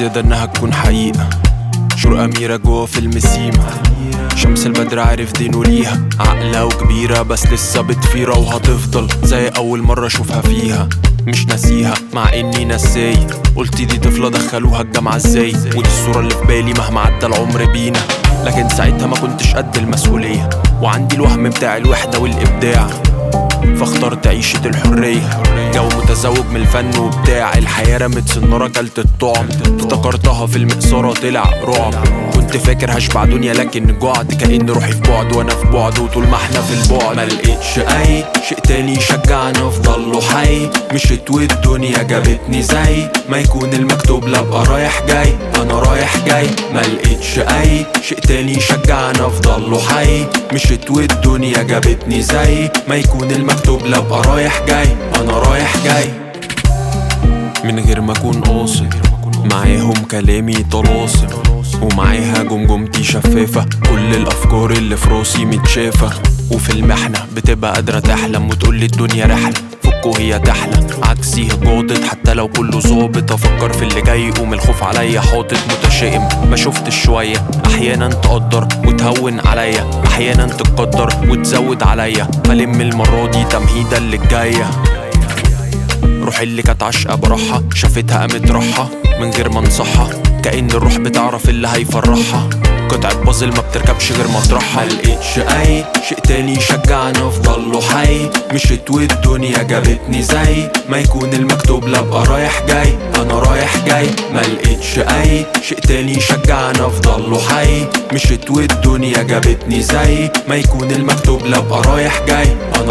زيادة انها تكون حقيقة شروق أميرة جوا فيلم سيما شمس البدر عارف دينه ليها عقلة وكبيرة بس لسه بتفيرة وهتفضل زي أول مرة أشوفها فيها مش ناسيها مع اني نساي قلت دي طفلة دخلوها الجامعة ازاي ودي الصورة اللي في بالي مهما عدى العمر بينا لكن ساعتها ما كنتش قد المسؤولية وعندي الوهم بتاع الوحدة والإبداع فاخترت عيشة الحرية جو متزوج من الفن وبتاع الحياة رمت سنارة كلت الطعم افتكرتها في المقصرة طلع رعب كنت فاكر هشبع دنيا لكن جعت كأن روحي في بعد وانا في بعد وطول ما احنا في البعد ما لقيتش اي شيء تاني يشجعني افضل له حي مشيت والدنيا جابتني زي ما يكون المكتوب لا ابقى رايح جاي انا رايح جاي ما لقيتش اي شيء تاني يشجعني افضل له حي مشيت والدنيا جابتني زي ما يكون المكتوب لا ابقى رايح جاي انا رايح جاي من غير ما اكون قاصد معاهم كلامي طلاسم ومعاها جمجمتي شفافة كل الأفكار اللي في راسي متشافة وفي المحنة بتبقى قادرة تحلم وتقولي الدنيا رحلة فكوا هي تحلى عكسي جاضت حتى لو كله ظابط افكر في اللي جاي يقوم الخوف عليا حاطط متشائم ما شفتش شويه احيانا تقدر وتهون عليا احيانا تقدر وتزود عليا فلم المره دي تمهيدا للجايه روح اللي كانت عاشقة بروحها شافتها قامت روحها من غير ما انصحها كأن الروح بتعرف اللي هيفرحها قطعة بازل ما بتركبش غير مطرحها ملقتش أي شيء تاني يشجعني أفضل له حي مشيت والدنيا جابتني زي ما يكون المكتوب لا أبقى رايح جاي أنا رايح جاي ملقتش أي شيء تاني يشجعني أفضل له حي مشيت والدنيا جابتني زي ما يكون المكتوب لا أبقى رايح جاي